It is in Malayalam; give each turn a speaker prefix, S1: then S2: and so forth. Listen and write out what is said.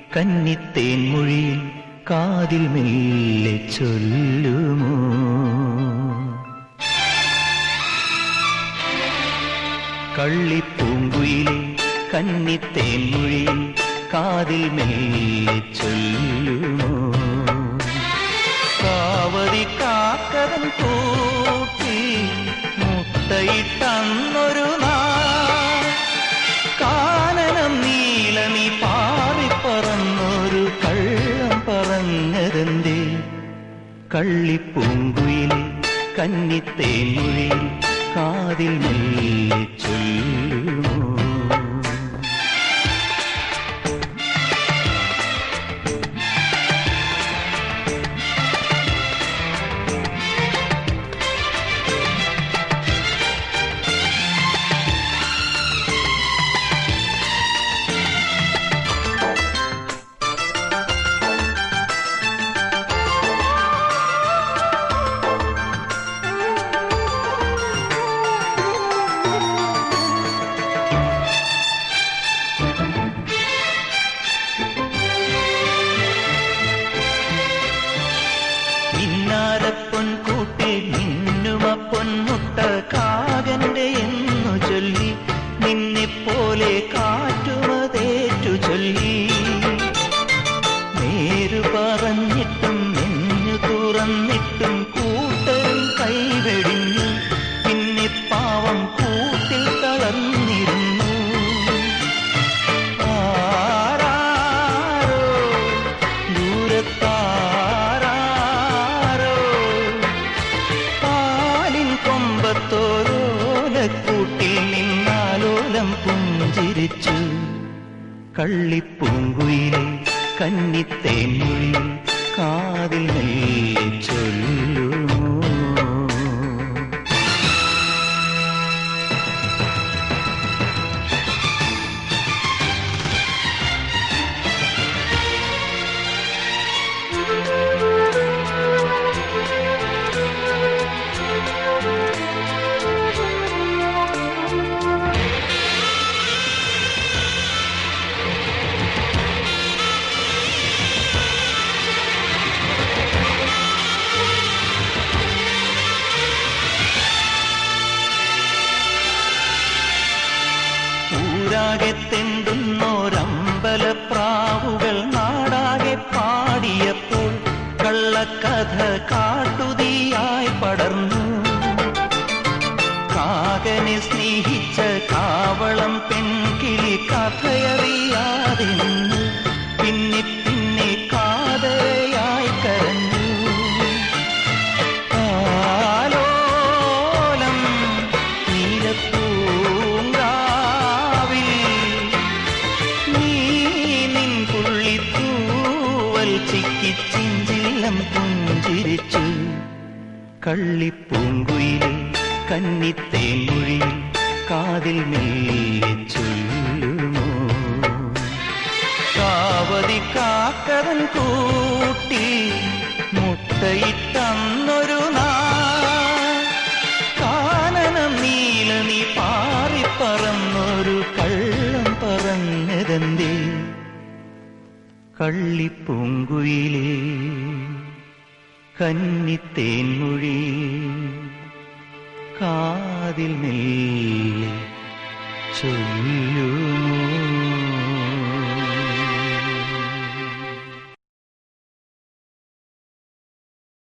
S1: കന്നിത്തേൻ മൊഴിയിൽ കാതിൽ മെല്ലെ ചൊല്ലുമോ കള്ളിപ്പൂങ്കുയിലെ കന്നിത്തേൻ മൊഴിയിൽ കാതിൽ മെല്ലെ ചൊല്ലുമോ കാവതി കാക്കരൻ കൂട്ടി മുട്ടയിട്ടന്നൊരു നാൾ കാനനം നീലമി പാറിപ്പറന്നൊരു കള്ളം പറഞ്ഞതെന്തേ കള്ളിപ്പൂങ്കുയിലെ കന്നിത്തേൻമൊഴിയിൽ കാതിൽ മെല്ലെ ചൊല്ലുമോ മിന്നാരപ്പൊൻ കൂട്ടിൽ മിന്നുമ പൊന്മുട്ട കാകന്റെ എന്നു ചൊല്ലി നിന്നെ പോലെ കാറ്റുമതേറ്റു ചൊല്ലി നേരു പറഞ്ഞിട്ടും നെഞ്ഞു തുറന്നിട്ടും കൂട്ടരും കൈവെടിഞ്ഞു പിന്നെ പാവം കൂട്ടിൽ തളർന്നിരുന്നു ആരാരോ ദൂരത്താരാരോ പാലിൻ കൊമ്പത്തോരോലക്കൂട്ടിൽ നിന്നാലോലം പുഞ്ചിരിച്ചു കള്ളിപ്പൂങ്കുയിലെ കന്നിത്തേൻമൊഴിയിൽ കാതിൽ മെല്ലെ ചൊല്ലുമോ ഊരാകെ തെണ്ടുന്നോരമ്പലപ്രാവുകൾ നാടാകെ പാടിയപ്പോൾ കള്ളക്കഥ കാട്ടുതീയായി പടർന്നു കാകനെ സ്നേഹിച്ച കാവളം പെൺകിളി കഥയറിയാതെ നിന്നു. പിന്നെ പിന്നെ കാതയായി കരഞ്ഞു ആലോലം നീലപ്പൂങ്കാവിൽ നീ നിൻ പുള്ളിത്തൂവൽ ചിക്കിച്ചിഞ്ചിലം പുഞ്ചിരിച്ചു കള്ളിപ്പൂങ്കുയിലെ കന്നിത്തേൻമൊഴിയിൽ കാതിൽ മെല്ലെ ചൊല്ലുമോ കാവതി കാക്കവൻ കൂട്ടി മുട്ടയിട്ടന്നൊരു നാൾ കാനനം നീലമി പാറിപ്പറന്നൊരു കള്ളം പറഞ്ഞതെന്തേ കള്ളിപ്പൂങ്കുയിലേ കന്നിത്തേൻമൊഴി കാതിൽ മെല്ലെ ചൊല്ലുമോ